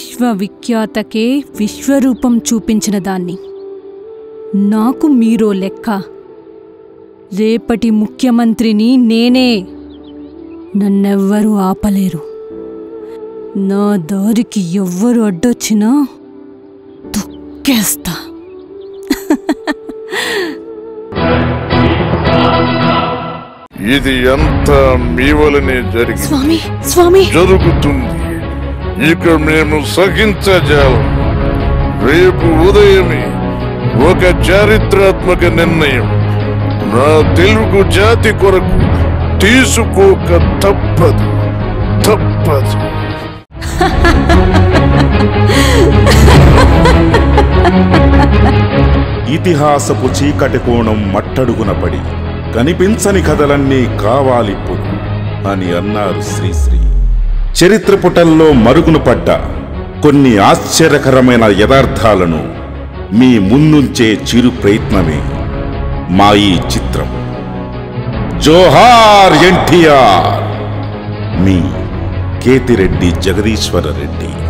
విశ్వవిఖ్యాతకే విశ్వరూపం చూపించిన దాన్ని నాకు మీరో లెక్క రేపటి ముఖ్యమంత్రిని నేనే నన్నెవ్వరూ ఆపలేరు నా దారికి ఎవ్వరు అడ్డొచ్చినా తొక్కేస్తా ఇది ఎంత మీ వలనే జరిగి స్వామి స్వామి జరుగుతుంది ఇక మేము సహించజాలం రేపు ఉదయమే ఒక చారిత్రాత్మక నిర్ణయం నా తెలుగు జాతి కొరకు తీసుకోక తప్పదు తప్పదు ఇతిహాసపు చీకటి కోణం మట్టడుగున పడి కనిపించని కథలన్నీ కావాలిప్పుడు అని అన్నారు శ్రీశ్రీ చరిత్ర పుటల్లో మరుగున పడ్డ కొన్ని ఆశ్చర్యకరమైన యథార్థాలను మీ ముందుంచే చిరు ప్రయత్నమే మా ఈ చిత్రం జోహార్ ఎన్టీఆర్ మీ కేతిరెడ్డి జగదీశ్వర రెడ్డి